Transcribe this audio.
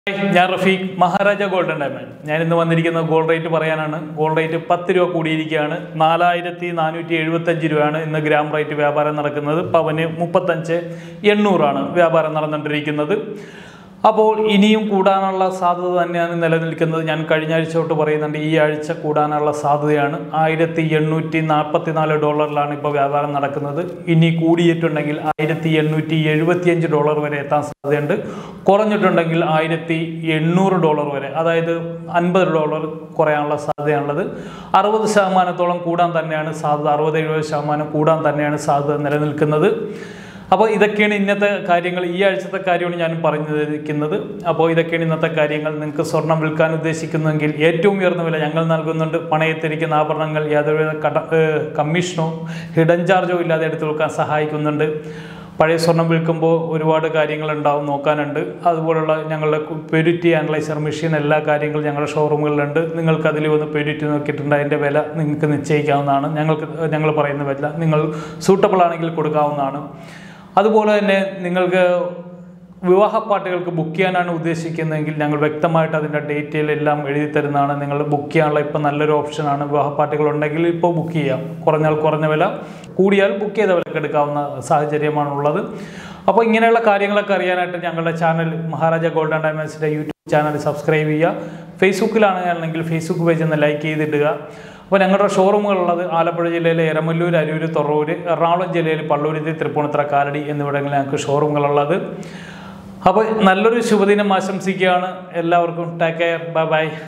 hi, ഞാൻ Rafeeq Maharaja golden diamond ഞാൻ ഇന്ന് വന്നിരിക്കുന്ന ഗോൾഡ് റേറ്റ് പറയാനാണ് ഗോൾഡ് റേറ്റ് പത്ത് രൂപ കൂടിയിരിക്കുകയാണ് നാലായിരത്തി നാനൂറ്റി എഴുപത്തഞ്ച് രൂപയാണ് ഇന്ന് ഗ്രാം റേറ്റ് വ്യാപാരം നടക്കുന്നത് പവന് മുപ്പത്തഞ്ച് എണ്ണൂറാണ് വ്യാപാരം നടന്നുകൊണ്ടിരിക്കുന്നത് അപ്പോൾ ഇനിയും കൂടാനുള്ള സാധ്യത തന്നെയാണ് നിലനിൽക്കുന്നത് ഞാൻ കഴിഞ്ഞ ആഴ്ച തൊട്ട് പറയുന്നുണ്ട് ഈ ആഴ്ച കൂടാനുള്ള സാധ്യതയാണ് ആയിരത്തി എണ്ണൂറ്റി നാൽപ്പത്തി നാല് ഡോളറിലാണ് ഇപ്പോൾ വ്യാപാരം നടക്കുന്നത് ഇനി കൂടിയിട്ടുണ്ടെങ്കിൽ ആയിരത്തി എണ്ണൂറ്റി എഴുപത്തിയഞ്ച് ഡോളർ വരെ എത്താൻ സാധ്യതയുണ്ട് കുറഞ്ഞിട്ടുണ്ടെങ്കിൽ ആയിരത്തി എണ്ണൂറ് ഡോളർ വരെ അതായത് അൻപത് ഡോളർ കുറയാനുള്ള സാധ്യതയാണുള്ളത് അറുപത് ശതമാനത്തോളം കൂടാൻ തന്നെയാണ് സാധ്യത അറുപത് എഴുപത് ശതമാനം കൂടാൻ തന്നെയാണ് സാധ്യത നിലനിൽക്കുന്നത് അപ്പോൾ ഇതൊക്കെയാണ് ഇന്നത്തെ കാര്യങ്ങൾ ഈ ആഴ്ചത്തെ കാര്യമാണ് ഞാൻ പറഞ്ഞിരിക്കുന്നത് അപ്പോൾ ഇതൊക്കെയാണ് ഇന്നത്തെ കാര്യങ്ങൾ നിങ്ങൾക്ക് സ്വർണം വിൽക്കാൻ ഉദ്ദേശിക്കുന്നുവെങ്കിൽ ഏറ്റവും ഉയർന്ന വില ഞങ്ങൾ നൽകുന്നുണ്ട് പണയത്തിരിക്കുന്ന ആഭരണങ്ങൾ യാതൊരു കട ഏഹ് കമ്മീഷനോ ഹിഡൻ ചാർജോ ഇല്ലാതെ എടുത്തു കൊടുക്കാൻ സഹായിക്കുന്നുണ്ട് പഴയ സ്വർണം വിൽക്കുമ്പോൾ ഒരുപാട് കാര്യങ്ങൾ ഉണ്ടാവും നോക്കാനുണ്ട് അതുപോലുള്ള ഞങ്ങളുടെ പെരിറ്റി അനലൈസർ മെഷീൻ എല്ലാ കാര്യങ്ങളും ഞങ്ങളുടെ ഷോറൂമുകളിലുണ്ട് നിങ്ങൾക്ക് അതിൽ വന്ന് പെരിറ്റി നോക്കിയിട്ടുണ്ട് അതിൻ്റെ വില നിങ്ങൾക്ക് നിശ്ചയിക്കാവുന്നതാണ് ഞങ്ങൾക്ക് ഞങ്ങൾ പറയുന്ന വില നിങ്ങൾ സൂട്ടബിൾ ആണെങ്കിൽ കൊടുക്കാവുന്നതാണ് അതുപോലെ തന്നെ നിങ്ങൾക്ക് വിവാഹ പാർട്ടികൾക്ക് ബുക്ക് ചെയ്യാനാണ് ഉദ്ദേശിക്കുന്നതെങ്കിൽ ഞങ്ങൾ വ്യക്തമായിട്ട് അതിൻ്റെ ഡീറ്റെയിൽ എല്ലാം എഴുതി തരുന്നതാണ് നിങ്ങൾ ബുക്ക് ചെയ്യാനുള്ള ഇപ്പോൾ നല്ലൊരു ഓപ്ഷനാണ് വിവാഹ പാർട്ടികൾ ഉണ്ടെങ്കിൽ ഇപ്പോൾ ബുക്ക് ചെയ്യാം കുറഞ്ഞാൽ കുറഞ്ഞ വില കൂടിയാൽ ബുക്ക് ചെയ്ത വിലക്ക് എടുക്കാവുന്ന സാഹചര്യമാണുള്ളത് അപ്പോൾ ഇങ്ങനെയുള്ള കാര്യങ്ങളൊക്കെ അറിയാനായിട്ട് ഞങ്ങളുടെ ചാനൽ മഹാരാജ ഗോൾഡ് ആൻഡ് ഡയമണ്ട്സിൻ്റെ യൂട്യൂബ് ചാനൽ സബ്സ്ക്രൈബ് ചെയ്യുക ഫേസ്ബുക്കിലാണെങ്കിൽ ഫേസ്ബുക്ക് പേജ് ഒന്ന് ലൈക്ക് ചെയ്തിടുക അപ്പോൾ ഞങ്ങളുടെ ഷോറൂമുകളുള്ളത് ആലപ്പുഴ ജില്ലയിലെ എരമല്ലൂർ അരൂർ തൊറൂര് എറണാകുളം ജില്ലയിൽ പള്ളൂരുത്തി തൃപ്പൂണിത്തറ കാലടി എന്നിവിടങ്ങളിൽ ഞങ്ങൾക്ക് ഷോറൂമുകളുള്ളത് അപ്പോൾ നല്ലൊരു ശുഭദിനം ആശംസിക്കുകയാണ് എല്ലാവർക്കും ടേക്ക് കെയർ ബൈ ബൈ